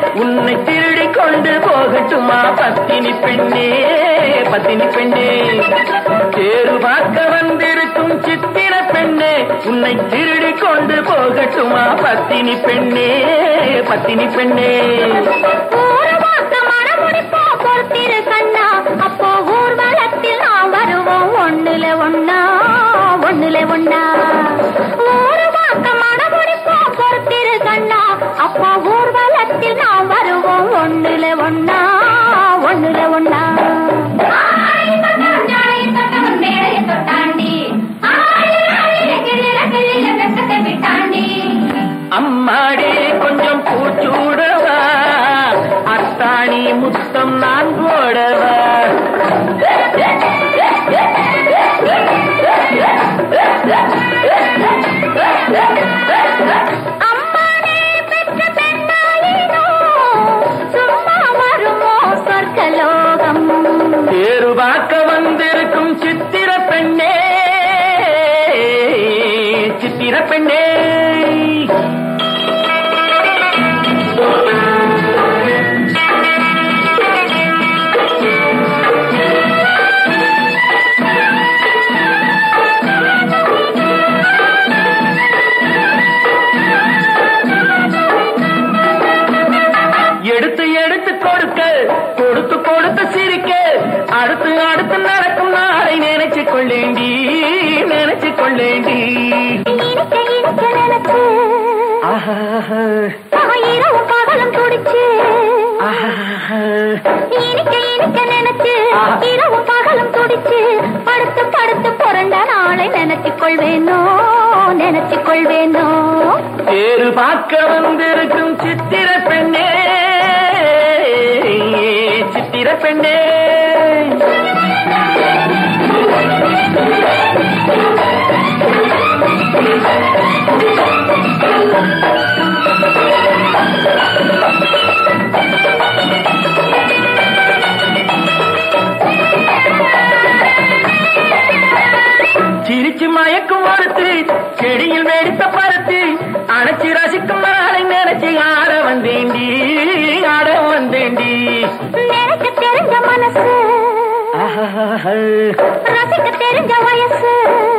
உன்னை திருடி கொண்டு போகட்டுமா பத்தினி பெண்ணே பத்தினி பெண்ணே தேரு பார்க்க வந்திருக்கும் சித்திர பெண்ணே உன்னை திருடி கொண்டு போகட்டுமா பத்தினி பெண்ணே பத்தினி பெண்ணே ஊர்வாக்க மணமுடிப்போம் பொறுத்திரு கண்ணா அப்போ ஊர்வலத்தில் நாம் வருவோம் ஒண்ணுல ஒண்ணா ஒண்ணுல ஒண்ணா ஊர்வாக்க மணமுடிப்போம் பொறுத்திரு கண்ணா அப்போ ஊர்வலத்தில் நாம் வருவோம் ஒண்ணுல ஒண்ணா ஒண்ணுல ஒண்ணா அம்மாடி கொஞ்சம் பூச்சூடவா அத்தாணி முத்தம் நான் போடவா அம்மானே பெற்ற பெண்ணாயினோ சும்மா வருமோ சொர்க்கலோகம் தேரு பார்க்க வந்திருக்கும் சித்திர பெண்ணே சித்திர பெண்ணே எடுத்து எடுத்து கொடுக்க கொடுத்து கொடுத்து சிரிக்க அடுத்து அடுத்து நடக்கும் நாளை நினைச்சு கொள்ளேண்டி நினைச்சு கொள்ளேண்டி இனிக்க இனிக்க நினைச்சு ஆஹா இரவும் பகலும் துடிச்சு ஆஹா இனிக்க இனிக்க நினைச்சு ஆஹா. இரவும் பகலும் துடிச்சு படுத்து படுத்து புரண்ட நாளை நினைச்சுக் கொள்வேனோ நினைச்சுக் கொள்வேனோ தேரு பார்க்க வந்திருக்கும் சித்திர பெண்ணே சித்திர பெண்ணே சிரிச்சு மயக்கும் ஒருத்து செடியில் வெடித்த பருத்து அணைச்சி ரசிக்கும் நாளை நினைச்சு ஆட வந்தேண்டி ஆட வந்தேண்டி நினைக்க தெரிஞ்ச மனசு ஆஹா. ரசிக்க தெரிஞ்ச வயசு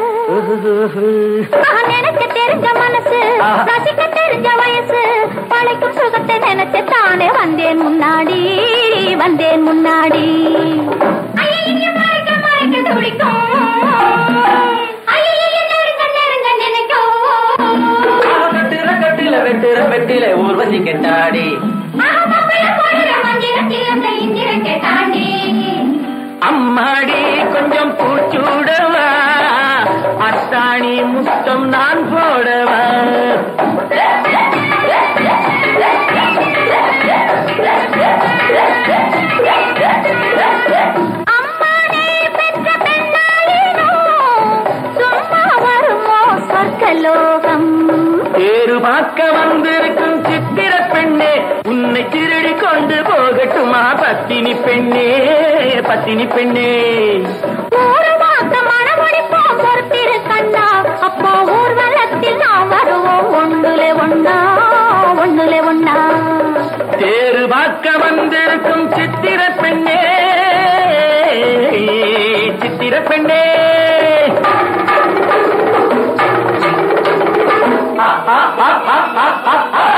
நான் நினைக்க தெரிஞ்ச மனசு ஆஹா. ரசிக்க தெரிஞ்ச வயசு பழைக்கும் சுகத்தை நினைச்சு தானே வந்தேன் முன்னாடி வந்தேன் முன்னாடி ஐயையைய, மறைக்க, மறைக்க துடிக்கும். ஐயையைய, நெருங்க, நெருங்க நினைக்கும். வெட்டுற கட்டில வெட்டுற வெட்டில ஊர்வசி கெட்டாடி ஆஹா, மாப்பிள்ளை போடுற மந்திரத்தில் அந்த இந்திரத்தை தாண்டி. அம்மாடி கொஞ்சம் பூச்சூடவா அத்தாணி முத்தம் நான் போடவா அம்மானே பெற்ற பெண்ணாயினோ, சும்மா வருமோ சொர்க்கலோகம் தேரு பார்க்க வந்திருக்கும் சித்திர பெண்ணே உன்னை திருடி கொண்டு போகட்டுமா பத்தினி பெண்ணே பத்தினி பெண்ணே ஊருவாக்க மணமுடிப்போம் பொறுத்திரு கண்ணா அப்போ ஊர்வலத்தில் நாம் வருவோம் ஒண்ணுலே ஒண்ணா ஒண்ணுலே ஒண்ணா தேரு பார்க்க வந்திருக்கும் சித்திர பெண்ணே சித்திர பெண்ணே ஆ, ஆ, ஆ, ஆ, ஆ, ஆ, ஆ.